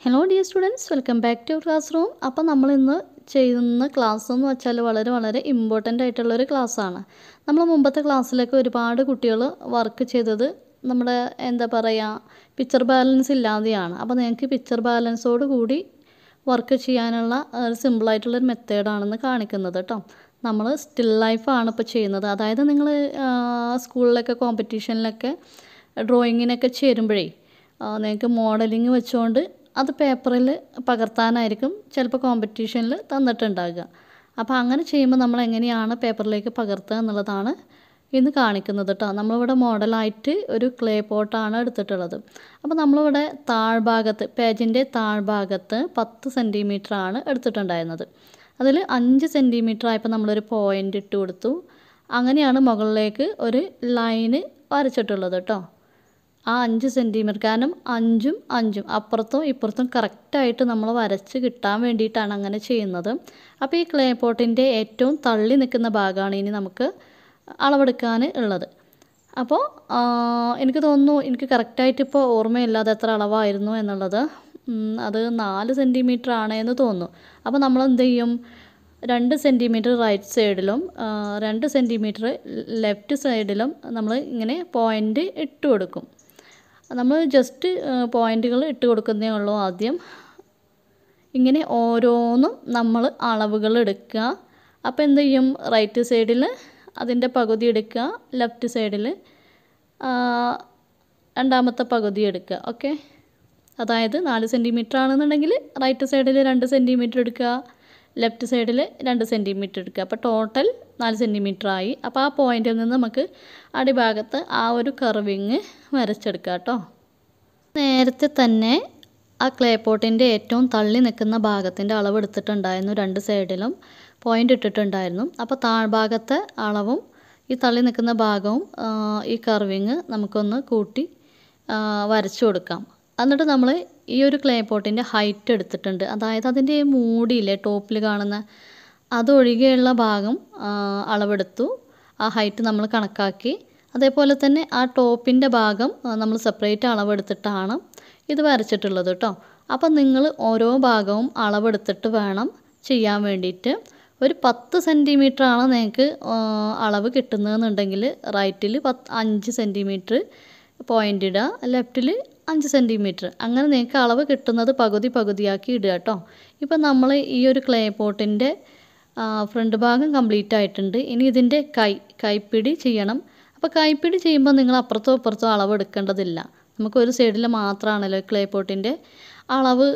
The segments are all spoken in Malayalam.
hello dear students welcome back to classroom അപ്പോൾ നമ്മൾ ഇന്ന് ചെയ്യുന്ന ക്ലാസ് എന്ന് വെച്ചാൽ വളരെ വളരെ ഇമ്പോർട്ടൻ്റ് ആയിട്ടുള്ളൊരു ക്ലാസ്സാണ് നമ്മൾ മുമ്പത്തെ ക്ലാസ്സിലൊക്കെ ഒരുപാട് കുട്ടികൾ വർക്ക് ചെയ്തത് നമ്മുടെ എന്താ പറയുക പിക്ചർ ബാലൻസ് ഇല്ലാതെയാണ് അപ്പോൾ നിങ്ങൾക്ക് പിക്ചർ ബാലൻസോട് കൂടി വർക്ക് ചെയ്യാനുള്ള ഒരു സിമ്പിളായിട്ടുള്ളൊരു മെത്തേഡാണെന്ന് കാണിക്കുന്നത് കേട്ടോ നമ്മൾ സ്റ്റിൽ ലൈഫാണ് ഇപ്പോൾ ചെയ്യുന്നത് അതായത് നിങ്ങൾ സ്കൂളിലൊക്കെ കോമ്പറ്റീഷനിലൊക്കെ ഡ്രോയിങ്ങിനൊക്കെ ചേരുമ്പോഴേ നിങ്ങൾക്ക് മോഡലിംഗ് വെച്ചുകൊണ്ട് അത് പേപ്പറിൽ പകർത്താനായിരിക്കും ചിലപ്പോൾ കോമ്പറ്റീഷനിൽ തന്നിട്ടുണ്ടാകുക അപ്പോൾ അങ്ങനെ ചെയ്യുമ്പോൾ നമ്മൾ എങ്ങനെയാണ് പേപ്പറിലേക്ക് പകർത്തുക എന്നുള്ളതാണ് ഇന്ന് കാണിക്കുന്നത് കേട്ടോ നമ്മളിവിടെ മോഡലായിട്ട് ഒരു ക്ലേ പോട്ടാണ് എടുത്തിട്ടുള്ളത് അപ്പോൾ നമ്മളിവിടെ താഴ്ഭാഗത്ത് പേജിൻ്റെ താഴ്ഭാഗത്ത് പത്ത് സെൻറ്റിമീറ്റർ ആണ് എടുത്തിട്ടുണ്ടായിരുന്നത് അതിൽ അഞ്ച് സെൻറ്റിമീറ്റർ ആയപ്പോൾ നമ്മളൊരു പോയിൻ്റ് ഇട്ട് കൊടുത്തു അങ്ങനെയാണ് മുകളിലേക്ക് ഒരു ലൈന് വരച്ചിട്ടുള്ളത് കേട്ടോ ആ അഞ്ച് സെൻറ്റിമീറ്റർ കാരണം അഞ്ചും അഞ്ചും അപ്പുറത്തും ഇപ്പുറത്തും കറക്റ്റായിട്ട് നമ്മൾ വരച്ച് കിട്ടാൻ വേണ്ടിയിട്ടാണ് അങ്ങനെ ചെയ്യുന്നത് അപ്പോൾ ഈ ക്ലേ പോട്ടിൻ്റെ ഏറ്റവും തള്ളി നിൽക്കുന്ന ഭാഗമാണ് ഇനി നമുക്ക് അളവെടുക്കാൻ ഉള്ളത് അപ്പോൾ എനിക്ക് തോന്നുന്നു എനിക്ക് കറക്റ്റായിട്ട് ഇപ്പോൾ ഓർമ്മയില്ല അത് എത്ര അളവായിരുന്നു എന്നുള്ളത് അത് നാല് സെൻറ്റിമീറ്റർ ആണ് എന്ന് തോന്നുന്നു അപ്പോൾ നമ്മൾ എന്ത് ചെയ്യും രണ്ട് സെൻറ്റിമീറ്റർ റൈറ്റ് സൈഡിലും രണ്ട് സെൻറ്റിമീറ്റർ ലെഫ്റ്റ് സൈഡിലും നമ്മൾ ഇങ്ങനെ പോയിൻ്റ് ഇട്ട് കൊടുക്കും നമ്മൾ ജസ്റ്റ് പോയിൻ്റുകൾ ഇട്ട് കൊടുക്കുന്നേ ഉള്ളൂ ആദ്യം ഇങ്ങനെ ഓരോന്നും നമ്മൾ അളവുകൾ എടുക്കുക അപ്പോൾ എന്ത് ചെയ്യും റൈറ്റ് സൈഡിൽ അതിൻ്റെ പകുതി എടുക്കുക ലെഫ്റ്റ് സൈഡിൽ രണ്ടാമത്തെ പകുതി എടുക്കുക ഓക്കെ അതായത് നാല് സെൻറ്റിമീറ്റർ ആണെന്നുണ്ടെങ്കിൽ റൈറ്റ് സൈഡിൽ രണ്ട് സെൻറ്റിമീറ്റർ എടുക്കുക ലെഫ്റ്റ് സൈഡിൽ രണ്ട് സെൻറ്റിമീറ്റർ എടുക്കുക അപ്പോൾ ടോട്ടൽ നാല് സെൻറ്റിമീറ്റർ ആയി അപ്പോൾ ആ പോയിന്റിൽ നിന്ന് നമുക്ക് അടിഭാഗത്ത് ആ ഒരു കർവിങ് വരച്ചെടുക്കുക കേട്ടോ നേരത്തെ തന്നെ ആ ക്ലേ പോട്ടിൻ്റെ ഏറ്റവും തള്ളി നിൽക്കുന്ന ഭാഗത്തിൻ്റെ അളവ് എടുത്തിട്ടുണ്ടായിരുന്നു രണ്ട് സൈഡിലും പോയിൻ്റ് ഇട്ടിട്ടുണ്ടായിരുന്നു അപ്പോൾ താഴ്ഭാഗത്തെ അളവും ഈ തള്ളി നിൽക്കുന്ന ഭാഗവും ഈ കർവിങ് നമുക്കൊന്ന് കൂട്ടി വരച്ചു കൊടുക്കാം എന്നിട്ട് നമ്മൾ ഈ ഒരു ക്ലേ പോട്ടിൻ്റെ ഹൈറ്റ് എടുത്തിട്ടുണ്ട് അതായത് അതിൻ്റെ മൂടിയില്ലേ ടോപ്പിൽ കാണുന്ന അതൊഴികെയുള്ള ഭാഗം അളവെടുത്തു ആ ഹൈറ്റ് നമ്മൾ കണക്കാക്കി അതേപോലെ തന്നെ ആ ടോപ്പിൻ്റെ ഭാഗം നമ്മൾ സെപ്പറേറ്റ് അളവെടുത്തിട്ടാണ് ഇത് വരച്ചിട്ടുള്ളത് കേട്ടോ അപ്പം നിങ്ങൾ ഓരോ ഭാഗവും അളവെടുത്തിട്ട് വേണം ചെയ്യാൻ വേണ്ടിയിട്ട് ഒരു പത്ത് സെൻറ്റിമീറ്റർ ആണ് നിങ്ങൾക്ക് അളവ് കിട്ടുന്നതെന്നുണ്ടെങ്കിൽ റൈറ്റിൽ പത്ത് അഞ്ച് സെൻറ്റിമീറ്റർ പോയിൻ്റ് ഇടുക ലെഫ്റ്റിൽ അഞ്ച് സെൻറ്റിമീറ്റർ അങ്ങനെ നിങ്ങൾക്ക് അളവ് കിട്ടുന്നത് പകുതി പകുതിയാക്കി ഇടുക കേട്ടോ ഇപ്പം നമ്മൾ ഈ ഒരു ക്ലേ പോട്ടിൻ്റെ ഫ്രണ്ട് ഭാഗം കംപ്ലീറ്റ് ആയിട്ടുണ്ട് ഇനി ഇതിൻ്റെ കൈ കൈപ്പിടി ചെയ്യണം അപ്പോൾ കൈപ്പിടി ചെയ്യുമ്പോൾ നിങ്ങൾ അപ്പുറത്തോ ഇപ്പുറത്തോ അളവ് എടുക്കേണ്ടതില്ല നമുക്ക് ഒരു സൈഡിൽ മാത്രമാണല്ലോ ക്ലേ പോട്ടിൻ്റെ അളവ്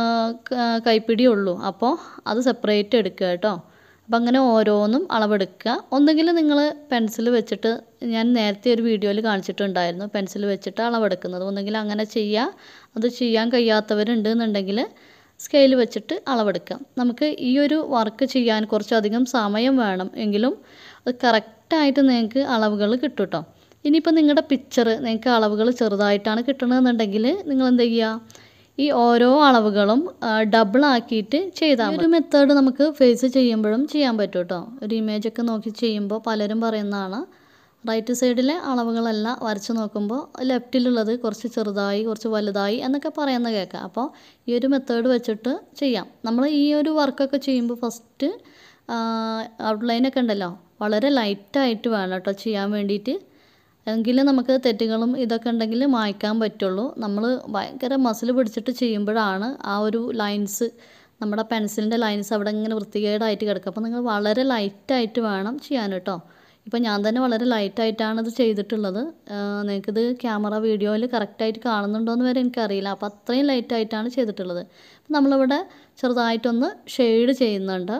കൈപ്പിടി ഉള്ളൂ അപ്പോൾ അത് സെപ്പറേറ്റ് എടുക്കുക കേട്ടോ അപ്പം അങ്ങനെ ഓരോന്നും അളവെടുക്കുക ഒന്നുകിൽ നിങ്ങൾ പെൻസിൽ വെച്ചിട്ട് ഞാൻ നേരത്തെ ഒരു വീഡിയോയിൽ കാണിച്ചിട്ടുണ്ടായിരുന്നു പെൻസിൽ വെച്ചിട്ട് അളവെടുക്കുന്നത് ഒന്നുകിൽ അങ്ങനെ ചെയ്യുക അത് ചെയ്യാൻ കഴിയാത്തവരുണ്ട് എന്നുണ്ടെങ്കിൽ സ്കെയിൽ വെച്ചിട്ട് അളവെടുക്കാം നമുക്ക് ഈ ഒരു വർക്ക് ചെയ്യാൻ കുറച്ചധികം സമയം വേണം എങ്കിലും അത് കറക്റ്റായിട്ട് നിങ്ങൾക്ക് അളവുകൾ കിട്ടും കേട്ടോ ഇനിയിപ്പോൾ നിങ്ങളുടെ പിക്ചർ നിങ്ങൾക്ക് അളവുകൾ ചെറുതായിട്ടാണ് കിട്ടണമെന്നുണ്ടെങ്കിൽ നിങ്ങൾ എന്ത് ചെയ്യുക ഈ ഓരോ അളവുകളും ഡബിൾ ആക്കിയിട്ട് ചെയ്താൽ ഒരു മെത്തേഡ് നമുക്ക് ഫേസ് ചെയ്യുമ്പോഴും ചെയ്യാൻ പറ്റും കേട്ടോ ഒരു ഇമേജൊക്കെ നോക്കി ചെയ്യുമ്പോൾ പലരും പറയുന്നതാണ് റൈറ്റ് സൈഡിലെ അളവുകളെല്ലാം വരച്ച് നോക്കുമ്പോൾ ലെഫ്റ്റിലുള്ളത് കുറച്ച് ചെറുതായി കുറച്ച് വലുതായി എന്നൊക്കെ പറയുന്ന കേൾക്കാം അപ്പോൾ ഈ ഒരു മെത്തേഡ് വെച്ചിട്ട് ചെയ്യാം നമ്മൾ ഈ ഒരു വർക്കൊക്കെ ചെയ്യുമ്പോൾ ഫസ്റ്റ് ഔട്ട്ലൈനൊക്കെ ഉണ്ടല്ലോ വളരെ ലൈറ്റായിട്ട് വേണം കേട്ടോ ചെയ്യാൻ വേണ്ടിയിട്ട് എങ്കിലും നമുക്ക് തെറ്റുകളും ഇതൊക്കെ ഉണ്ടെങ്കിൽ മായ്ക്കാൻ പറ്റുള്ളൂ നമ്മൾ ഭയങ്കര മസിൽ പിടിച്ചിട്ട് ചെയ്യുമ്പോഴാണ് ആ ഒരു ലൈൻസ് നമ്മുടെ പെൻസിലിൻ്റെ ലൈൻസ് അവിടെ ഇങ്ങനെ വൃത്തികേടായിട്ട് കിടക്കുക അപ്പോൾ നിങ്ങൾ വളരെ ലൈറ്റായിട്ട് വേണം ചെയ്യാൻ കേട്ടോ ഇപ്പോൾ ഞാൻ തന്നെ വളരെ ലൈറ്റായിട്ടാണ് ഇത് ചെയ്തിട്ടുള്ളത് നിങ്ങൾക്കിത് ക്യാമറ വീഡിയോയിൽ കറക്റ്റായിട്ട് കാണുന്നുണ്ടോയെന്ന് വരെ എനിക്കറിയില്ല അപ്പോൾ അത്രയും ലൈറ്റായിട്ടാണ് ചെയ്തിട്ടുള്ളത് അപ്പോൾ നമ്മളിവിടെ ചെറുതായിട്ടൊന്ന് ഷെയ്ഡ് ചെയ്യുന്നുണ്ട്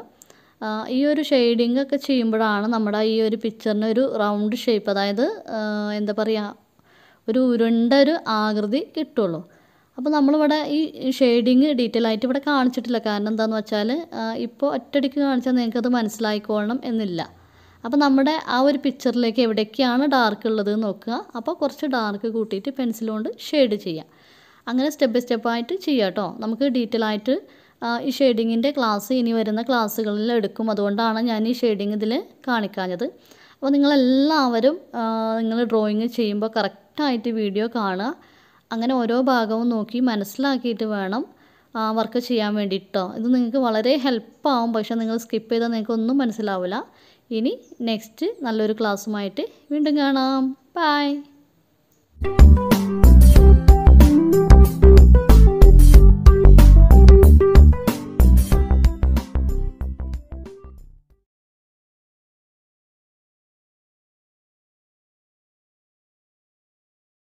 ഈ ഒരു ഷെയ്ഡിങ് ഒക്കെ ചെയ്യുമ്പോഴാണ് നമ്മുടെ ഈ ഒരു പിക്ചറിന് ഒരു റൗണ്ട് ഷേപ്പ് അതായത് എന്താ പറയുക ഒരു ഉരുണ്ട ഒരു ആകൃതി കിട്ടുള്ളൂ അപ്പോൾ നമ്മളിവിടെ ഈ ഷെയ്ഡിങ് ഡീറ്റെയിൽ ആയിട്ട് ഇവിടെ കാണിച്ചിട്ടില്ല കാരണം എന്താണെന്ന് വെച്ചാൽ ഇപ്പോൾ ഒറ്റയടിക്ക് കാണിച്ചാൽ നിങ്ങൾക്കത് മനസ്സിലായിക്കോളണം എന്നില്ല അപ്പോൾ നമ്മുടെ ആ ഒരു പിക്ചറിലേക്ക് എവിടേക്കാണ് ഡാർക്ക് ഉള്ളത് നോക്കുക അപ്പോൾ കുറച്ച് ഡാർക്ക് കൂട്ടിയിട്ട് പെൻസിൽ കൊണ്ട് ഷെയ്ഡ് ചെയ്യുക അങ്ങനെ സ്റ്റെപ്പ് ബൈ സ്റ്റെപ്പായിട്ട് ചെയ്യുക കേട്ടോ നമുക്ക് ഡീറ്റെയിൽ ആയിട്ട് ഈ ഷെയ്ഡിങ്ങിൻ്റെ ക്ലാസ് ഇനി വരുന്ന ക്ലാസ്സുകളിൽ എടുക്കും അതുകൊണ്ടാണ് ഞാൻ ഈ ഷെയ്ഡിങ് ഇതിൽ കാണിക്കാഞ്ഞത് അപ്പോൾ നിങ്ങളെല്ലാവരും നിങ്ങൾ ഡ്രോയിങ് ചെയ്യുമ്പോൾ കറക്റ്റായിട്ട് വീഡിയോ കാണുക അങ്ങനെ ഓരോ ഭാഗവും നോക്കി മനസ്സിലാക്കിയിട്ട് വേണം വർക്ക് ചെയ്യാൻ വേണ്ടിയിട്ടോ ഇത് നിങ്ങൾക്ക് വളരെ ഹെൽപ്പാവും പക്ഷേ നിങ്ങൾ സ്കിപ്പ് ചെയ്താൽ നിങ്ങൾക്ക് ഒന്നും മനസ്സിലാവില്ല ഇനി നെക്സ്റ്റ് നല്ലൊരു ക്ലാസ്സുമായിട്ട് വീണ്ടും കാണാം ബൈ